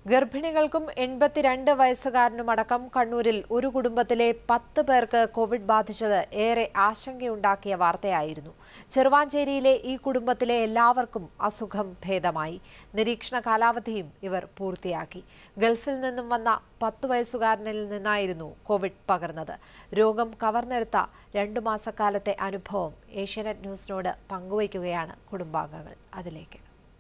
ഗർഭിണികൾക്കും എൺപത്തിരണ്ട് വയസ്സുകാരനുമടക്കം കണ്ണൂരിൽ ഒരു കുടുംബത്തിലെ പത്ത് പേർക്ക് കോവിഡ് ബാധിച്ചത് ഏറെ ആശങ്കയുണ്ടാക്കിയ വാർത്തയായിരുന്നു ചെറുവാഞ്ചേരിയിലെ ഈ കുടുംബത്തിലെ എല്ലാവർക്കും അസുഖം ഭേദമായി നിരീക്ഷണ കാലാവധിയും ഇവർ പൂർത്തിയാക്കി ഗൾഫിൽ നിന്നും വന്ന പത്ത് വയസ്സുകാരനിൽ നിന്നായിരുന്നു കോവിഡ് പകർന്നത് രോഗം കവർന്നെടുത്ത രണ്ടു മാസക്കാലത്തെ അനുഭവം ഏഷ്യാനെറ്റ് ന്യൂസിനോട് പങ്കുവയ്ക്കുകയാണ് കുടുംബാംഗങ്ങൾ അതിലേക്ക്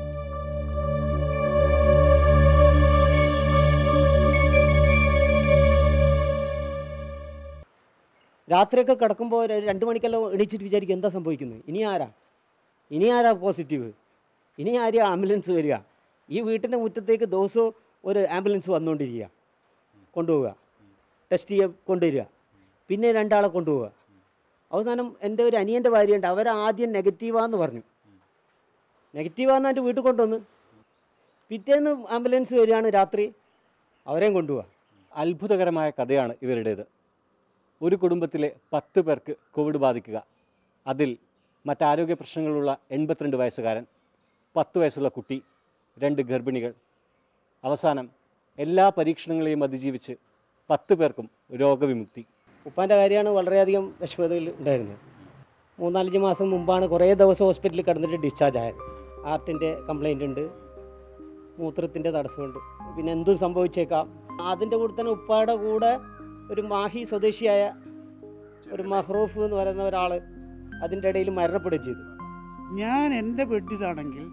രാത്രിയൊക്കെ കിടക്കുമ്പോൾ ഒരു രണ്ട് മണിക്കെല്ലാം എണീച്ചിട്ട് വിചാരിക്കും എന്താ സംഭവിക്കുന്നത് ഇനി ആരാ ഇനി ആരാ പോസിറ്റീവ് ഇനി ആരെയാ ആംബുലൻസ് വരിക ഈ വീട്ടിൻ്റെ മുറ്റത്തേക്ക് ദിവസവും ഒരു ആംബുലൻസ് വന്നുകൊണ്ടിരിക്കുക കൊണ്ടുപോവുക ടെസ്റ്റ് ചെയ്യാൻ കൊണ്ടുവരിക പിന്നെ രണ്ടാളെ കൊണ്ടുപോവുക അവസാനം എൻ്റെ ഒരു അനിയൻ്റെ ഭാര്യയുണ്ട് അവർ ആദ്യം നെഗറ്റീവാന്ന് പറഞ്ഞു നെഗറ്റീവാന്ന് എൻ്റെ വീട്ടിൽ കൊണ്ടുവന്ന് പിറ്റേന്ന് ആംബുലൻസ് വരികയാണ് രാത്രി അവരെയും കൊണ്ടുപോവുക അത്ഭുതകരമായ കഥയാണ് ഇവരുടേത് ഒരു കുടുംബത്തിലെ പത്ത് പേർക്ക് കോവിഡ് ബാധിക്കുക അതിൽ മറ്റാരോഗ്യ പ്രശ്നങ്ങളുള്ള എൺപത്തിരണ്ട് വയസ്സുകാരൻ പത്ത് വയസ്സുള്ള കുട്ടി രണ്ട് ഗർഭിണികൾ അവസാനം എല്ലാ പരീക്ഷണങ്ങളെയും അതിജീവിച്ച് പത്ത് പേർക്കും രോഗവിമുക്തി ഉപ്പാൻ്റെ കാര്യമാണ് വളരെയധികം വിഷമതയിൽ ഉണ്ടായിരുന്നത് മൂന്നാലഞ്ച് മാസം മുമ്പാണ് കുറേ ദിവസം ഹോസ്പിറ്റലിൽ കിടന്നിട്ട് ഡിസ്ചാർജ് ആയത് ഹാർട്ടിൻ്റെ കംപ്ലൈൻ്റ് ഉണ്ട് മൂത്രത്തിൻ്റെ തടസ്സമുണ്ട് പിന്നെ എന്തും സംഭവിച്ചേക്കാം അതിൻ്റെ കൂടെ തന്നെ ഉപ്പായുടെ കൂടെ ഒരു മാഹി സ്വദേശിയായ ഒരു മഹ്റൂഫ് എന്ന് പറയുന്ന ഒരാൾ അതിൻ്റെ ഇടയിൽ മരണപ്പെടുകയും ചെയ്തു ഞാൻ എൻ്റെ ബെഡ് ഇതാണെങ്കിൽ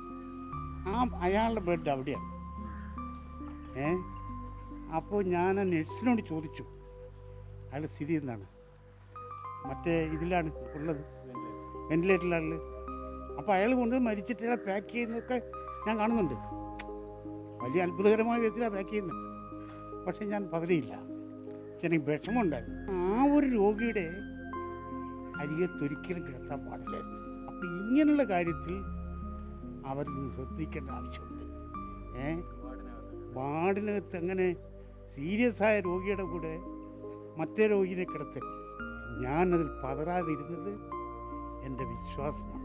ആ അയാളുടെ ബെഡ് അവിടെയാണ് ഏ അപ്പോൾ ഞാൻ ആ നഴ്സിനോട് ചോദിച്ചു അയാളുടെ സ്ഥിതി എന്താണ് മറ്റേ ഇതിലാണ് ഉള്ളത് വെന്റിലേറ്ററിലാണ് അപ്പോൾ അയാൾ കൊണ്ട് മരിച്ചിട്ട് അയാളെ പാക്ക് ചെയ്യുന്നതൊക്കെ ഞാൻ കാണുന്നുണ്ട് വലിയ അത്ഭുതകരമായ വിധത്തിലാണ് പാക്ക് ചെയ്യുന്നത് പക്ഷേ ഞാൻ പതറിയില്ല എനിക്ക് വിഷമമുണ്ടായിരുന്നു ആ ഒരു രോഗിയുടെ അരികത്തൊരിക്കലും കിടത്താൻ പാടില്ലായിരുന്നു അപ്പം ഇങ്ങനെയുള്ള കാര്യത്തിൽ അവർ ശ്രദ്ധിക്കേണ്ട ആവശ്യമുണ്ട് ഏ വാർഡിനകത്ത് അങ്ങനെ സീരിയസ് ആയ രോഗിയുടെ കൂടെ മറ്റേ രോഗിനെ കിടത്തരുത് ഞാനതിൽ പതറാതിരുന്നത് എൻ്റെ വിശ്വാസമാണ്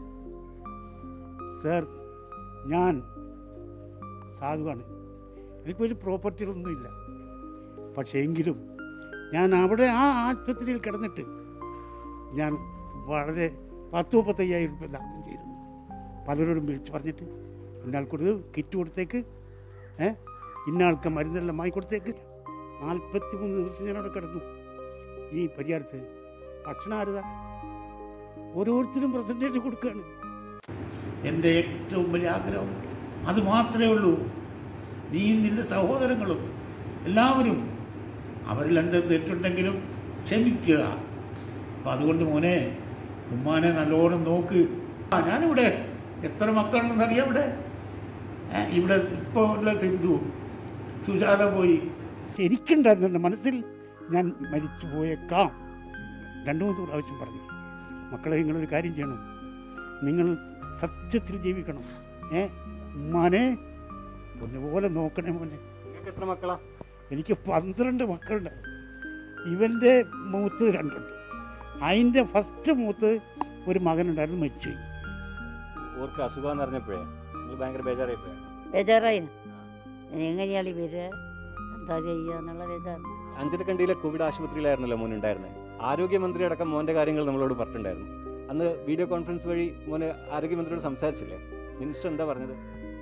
സർ ഞാൻ സാധുവാണ് എനിക്ക് വലിയ പ്രോപ്പർട്ടികളൊന്നുമില്ല പക്ഷേ എങ്കിലും ഞാൻ അവിടെ ആ ആശുപത്രിയിൽ കിടന്നിട്ട് ഞാൻ വളരെ പത്ത് മുപ്പത്തയ്യായിരം രൂപ ദാനം ചെയ്തു പലരോടും വിളിച്ച് പറഞ്ഞിട്ട് ഇന്നാൾക്കൊരു കിറ്റ് കൊടുത്തേക്ക് ഏ ഇന്നാൾക്ക് മരുന്നെല്ലാം വാങ്ങി കൊടുത്തേക്ക് നാൽപ്പത്തി മൂന്ന് ദിവസം ഞാൻ അവിടെ കിടന്നു ഈ പരിഹാരത്ത് ഭക്ഷണം ആരുതാ ഓരോരുത്തരും പ്രസൻറ്റേജ് കൊടുക്കുകയാണ് എൻ്റെ ഏറ്റവും വലിയ ആഗ്രഹം അത് മാത്രമേ ഉള്ളൂ നീ നിന്റെ സഹോദരങ്ങളും എല്ലാവരും അവരിൽ എന്ത് തെറ്റുണ്ടെങ്കിലും ക്ഷമിക്കുക അപ്പം അതുകൊണ്ട് മോനെ ഉമ്മാനെ നല്ലോണം നോക്ക് ആ ഞാനിവിടെ എത്ര മക്കളുണ്ടെന്ന് അറിയാം ഇവിടെ ഏ, ഇവിടെ ഇപ്പോൾ ഉള്ള സിന്ധു സുജാത പോയി എനിക്കുണ്ടായിരുന്നു എൻ്റെ മനസ്സിൽ ഞാൻ മരിച്ചു പോയേക്കാം രണ്ടു മൂന്ന് പ്രാവശ്യം പറഞ്ഞു മക്കളെ നിങ്ങളൊരു കാര്യം ചെയ്യണം നിങ്ങൾ സത്യത്തിൽ ജീവിക്കണം ഏ ഉമ്മാനെ പൊന്നുപോലെ നോക്കണേ മോനെ നിങ്ങൾക്ക് എത്ര മക്കളാ എനിക്ക് പന്ത്രണ്ട് മക്കളുണ്ട് ഇവൻ്റെ മൂത്ത് രണ്ടുണ്ട് അതിൻ്റെ ഫസ്റ്റ് മൂത്ത് ഒരു മകനുണ്ടായിരുന്നു മരിച്ചു ഓർക്ക് അസുഖം എന്ന് അറിഞ്ഞപ്പോഴേ നിങ്ങൾ ഭയങ്കര ബേജാറായി പോയാ ബേജാറായി എങ്ങനെയാണ് ഈ വരിക എന്താ ചെയ്യുക എന്നുള്ള ബേജാറ് അഞ്ചരക്കണ്ടിയിലെ കോവിഡ് ആശുപത്രിയിലായിരുന്നല്ലോ മോൻ ഉണ്ടായിരുന്നത് ആരോഗ്യമന്ത്രി അടക്കം മോൻ്റെ കാര്യങ്ങൾ നമ്മളോട് പറഞ്ഞിട്ടുണ്ടായിരുന്നു അന്ന് വീഡിയോ കോൺഫറൻസ് വഴി മോന് ആരോഗ്യമന്ത്രിയോട് സംസാരിച്ചില്ലേ മിനിസ്റ്റർ എന്താ പറഞ്ഞത്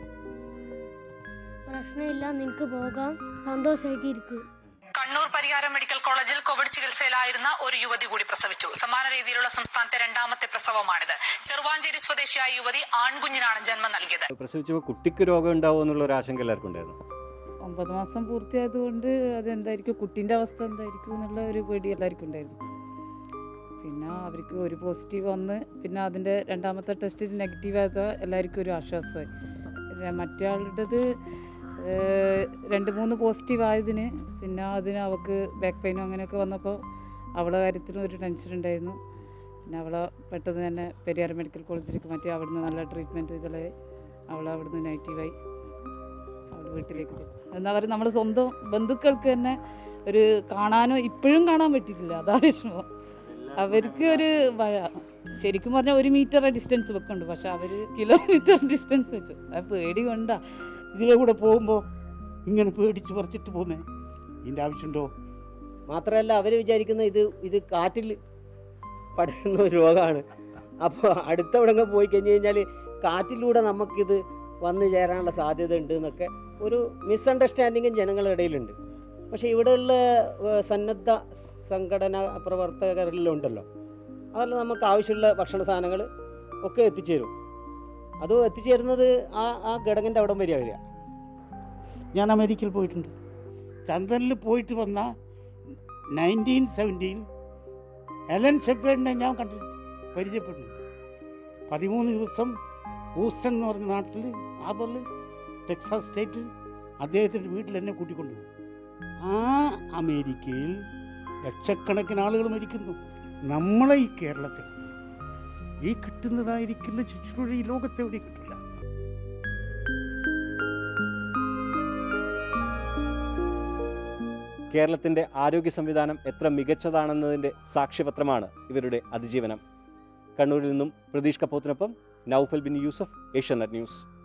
പ്രശ്നമില്ല നിനക്ക് പോകാം സന്തോഷമായിട്ട് ഇരിക്കും കണ്ണൂർ പരിയാരം മെഡിക്കൽ കോളേജിൽ കോവിഡ് ചികിത്സയിലായിരുന്ന ഒരു യുവതി കൂടി പ്രസവിച്ചു സമാന രീതിയിലുള്ള സംസ്ഥാനത്തെ രണ്ടാമത്തെ പ്രസവമാണിത് ചെറുവാഞ്ചേരി സ്വദേശിയായ യുവതി ആൺകുഞ്ഞിനാണ് ജന്മം നൽകിയത് പ്രസവിച്ചപ്പോൾ കുട്ടിക്ക് രോഗം ഉണ്ടാവുമോ എന്നുള്ള ഒരു ആശങ്ക എല്ലാവർക്കും ഉണ്ടായിരുന്നു ഒമ്പത് മാസം പൂർത്തിയായതുകൊണ്ട് അതെന്തായിരിക്കും കുട്ടീൻ്റെ അവസ്ഥ എന്തായിരിക്കും എന്നുള്ള ഒരു പേടി എല്ലാവർക്കും ഉണ്ടായിരുന്നു പിന്നെ അവർക്ക് ഒരു പോസിറ്റീവ് വന്ന് പിന്നെ അതിൻ്റെ രണ്ടാമത്തെ ടെസ്റ്റ് നെഗറ്റീവ് ആയപ്പോൾ എല്ലാവർക്കും ഒരു ആശ്വാസമായി ര- മറ്റേ ആളുടേത് ഏഹ്, രണ്ട് മൂന്ന് പോസിറ്റീവ് ആയതിന് പിന്നെ അതിന് അവൾക്ക് ബാക്ക് പെയിനും അങ്ങനെയൊക്കെ വന്നപ്പോൾ അവളെ കാര്യത്തിലും ഒരു ടെൻഷൻ ഉണ്ടായിരുന്നു പിന്നെ അവളെ പെട്ടെന്ന് തന്നെ പെരിയാർ മെഡിക്കൽ കോളേജിലേക്ക് മാറ്റി അവിടുന്ന് നല്ല ട്രീറ്റ്മെൻറ്റ് ഇതെല്ലാം അവൾ അവിടുന്ന് നെഗറ്റീവായി അവൾ വീട്ടിലേക്ക് തിരിച്ചു എന്നാൽ അവർ നമ്മുടെ സ്വന്തം ബന്ധുക്കൾക്ക് തന്നെ ഒരു കാണാനോ ഇപ്പോഴും കാണാൻ പറ്റിയിട്ടില്ല അതാ വിഷമം അവർക്ക് ഒരു വ- ശരിക്കും പറഞ്ഞാൽ ഒരു മീറ്റർ ഡിസ്റ്റൻസ് വെക്കുന്നുണ്ട് പക്ഷെ അവർ കിലോമീറ്റർ ഡിസ്റ്റൻസ് വെച്ചു അത് പേടി കൊണ്ടാ ഇതിലെ കൂടെ പോകുമ്പോൾ ഇങ്ങനെ പേടിച്ച് പറിച്ചിട്ട് പോന്നേ ഇതിൻ്റെ ആവശ്യമുണ്ടോ മാത്രമല്ല അവർ വിചാരിക്കുന്ന ഇത് ഇത് കാറ്റിൽ പടരുന്ന ഒരു രോഗമാണ് അപ്പോൾ അടുത്തവിടെങ്ങ് പോയി കഴിഞ്ഞ് കഴിഞ്ഞാൽ കാറ്റിലൂടെ നമുക്കിത് വന്നു ചേരാനുള്ള സാധ്യത ഉണ്ട് എന്നൊക്കെ ഒരു മിസ്അണ്ടർസ്റ്റാൻഡിങ്ങും ജനങ്ങളുടെ ഇടയിലുണ്ട് പക്ഷേ ഇവിടെയുള്ള ഏഹ്, സന്നദ്ധ സംഘടന പ്രവർത്തകരിലും ഉണ്ടല്ലോ അതെല്ലാം നമുക്ക് ആവശ്യമുള്ള ഭക്ഷണ സാധനങ്ങൾ ഒക്കെ എത്തിച്ചേരും അത് എത്തിച്ചേരുന്നത് ആ ആ ഘടകൻ്റെ അവിടം വരെയാണ് വരിക ഞാൻ അമേരിക്കയിൽ പോയിട്ടുണ്ട് ചന്ദ്രനിൽ പോയിട്ട് വന്ന നയൻറ്റീൻ സെവൻറ്റിയിൽ എലൻ ഷെഫേഡിനെ ഞാൻ കണ്ടിട്ട് പരിചയപ്പെട്ടിട്ടുണ്ട് പതിമൂന്ന് ദിവസം ഹൂസ്റ്റൺ എന്ന് പറഞ്ഞ നാട്ടിൽ ഹാബറിൽ ടെക്സാസ് സ്റ്റേറ്റിൽ അദ്ദേഹത്തിൻ്റെ വീട്ടിൽ എന്നെ കൂട്ടിക്കൊണ്ടുപോകും ആ അമേരിക്കയിൽ ലക്ഷക്കണക്കിന് ആളുകൾ മരിക്കുന്നു നമ്മളെ ഈ കേരളത്തിൽ ഈ കിട്ടുന്നതായിരിക്കില്ല ശുശ്രൂഷ ഈ ലോകത്തെവിടെയും കിട്ടില്ല കേരളത്തിൻ്റെ ആരോഗ്യ സംവിധാനം എത്ര മികച്ചതാണെന്നതിൻ്റെ സാക്ഷ്യപത്രമാണ് ഇവരുടെ അതിജീവനം കണ്ണൂരിൽ നിന്നും പ്രതീഷ് കപ്പോത്തിനൊപ്പം നൌഫൽ ബിൻ യൂസഫ് ഏഷ്യാനെറ്റ് ന്യൂസ്